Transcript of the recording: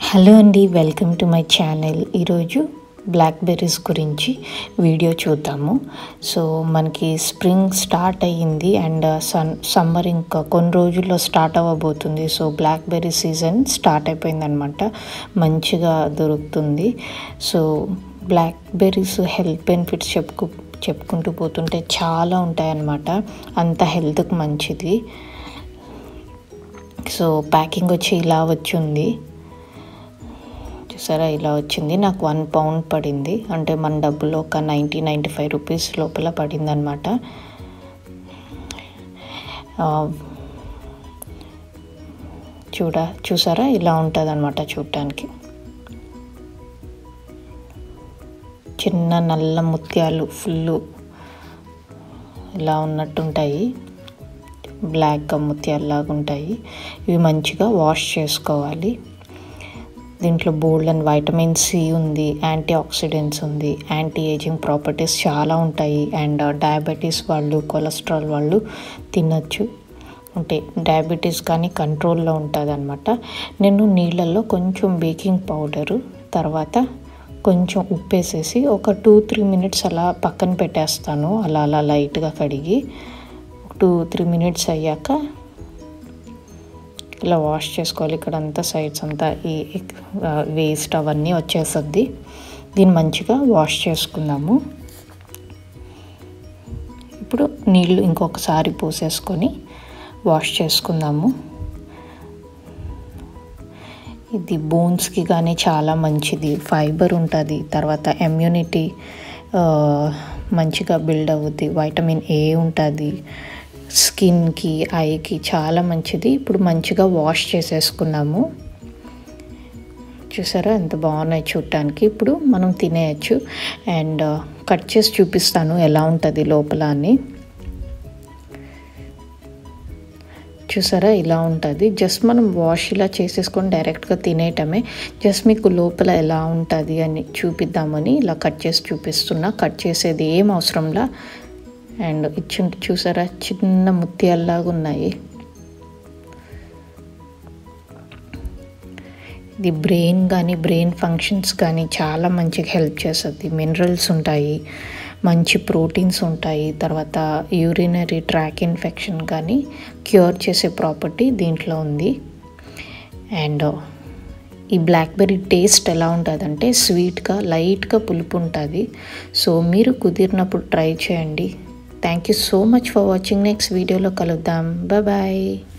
hello అండి welcome to my channel ఈరోజు blackberries గురించి వీడియో చూద్దాము సో మనకి స్ప్రింగ్ స్టార్ట్ అయ్యింది అండ్ సన్ సమ్మర్ ఇంకా కొన్ని రోజుల్లో స్టార్ట్ అవ్వబోతుంది so blackberry season start అయిపోయిందనమాట మంచిగా దొరుకుతుంది so blackberries health benefits చెప్పుకు చెప్పుకుంటూ పోతుంటే చాలా ఉంటాయన్నమాట అంత హెల్త్కి మంచిది సో ప్యాకింగ్ వచ్చి ఇలా వచ్చింది చూసారా ఇలా వచ్చింది నాకు వన్ పౌండ్ పడింది అంటే మన డబ్బులో ఒక నైంటీ నైంటీ ఫైవ్ రూపీస్ లోపల పడింది అనమాట చూడ చూసారా ఇలా ఉంటుంది అనమాట చూడటానికి చిన్న నల్ల ముత్యాలు ఫుల్ ఇలా ఉన్నట్టుంటాయి బ్లాక్ ముత్యాల్లాగా ఉంటాయి ఇవి మంచిగా వాష్ చేసుకోవాలి దీంట్లో బోల్డ్ అండ్ వైటమిన్ సి ఉంది యాంటీ ఆక్సిడెంట్స్ ఉంది యాంటీ ఏజింగ్ ప్రాపర్టీస్ చాలా ఉంటాయి అండ్ డయాబెటీస్ వాళ్ళు కొలెస్ట్రాల్ వాళ్ళు తినచ్చు అంటే డయాబెటీస్ కానీ కంట్రోల్లో ఉంటుంది అనమాట నేను నీళ్ళల్లో కొంచెం బేకింగ్ పౌడరు తర్వాత కొంచెం ఉప్పు వేసేసి ఒక టూ త్రీ మినిట్స్ అలా పక్కన పెట్టేస్తాను అలా అలా లైట్గా కడిగి టూ త్రీ మినిట్స్ అయ్యాక ఇలా వాష్ చేసుకోవాలి ఇక్కడ అంతా సైడ్స్ అంతా ఈ వేస్ట్ అవన్నీ వచ్చేస్తుంది దీన్ని మంచిగా వాష్ చేసుకుందాము ఇప్పుడు నీళ్ళు ఇంకొకసారి పోసేసుకొని వాష్ చేసుకుందాము ఇది బోన్స్కి కానీ చాలా మంచిది ఫైబర్ ఉంటుంది తర్వాత ఇమ్యూనిటీ మంచిగా బిల్డ్ అవుద్ది వైటమిన్ ఏ ఉంటుంది స్కిన్కి ఐకి చాలా మంచిది ఇప్పుడు మంచిగా వాష్ చేసేసుకున్నాము చూసారా ఎంత బాగున్నాయి చూడటానికి ఇప్పుడు మనం తినేయచ్చు అండ్ కట్ చేసి చూపిస్తాను ఎలా ఉంటుంది లోపల అని చూసారా ఇలా ఉంటుంది జస్ట్ మనం వాష్ ఇలా చేసేసుకొని డైరెక్ట్గా తినేయటమే జస్ట్ మీకు లోపల ఎలా ఉంటుంది అని చూపిద్దామని ఇలా కట్ చేసి చూపిస్తున్నా కట్ చేసేది ఏం అవసరంలా అండ్ ఇచ్చి చూసారా చిన్న ముత్యాల్లాగా ఉన్నాయి ఇది బ్రెయిన్ కానీ బ్రెయిన్ ఫంక్షన్స్ కానీ చాలా మంచిగా హెల్ప్ చేస్తుంది మినరల్స్ ఉంటాయి మంచి ప్రోటీన్స్ ఉంటాయి తర్వాత యూరినరీ ట్రాక్ ఇన్ఫెక్షన్ కానీ క్యూర్ చేసే ప్రాపర్టీ దీంట్లో ఉంది అండ్ ఈ బ్లాక్బెర్రీ టేస్ట్ ఎలా ఉంటుందంటే స్వీట్గా లైట్గా పులుపు ఉంటుంది సో మీరు కుదిరినప్పుడు ట్రై చేయండి thank you so much for watching next వీడియోలో కలుద్దాం బాయ్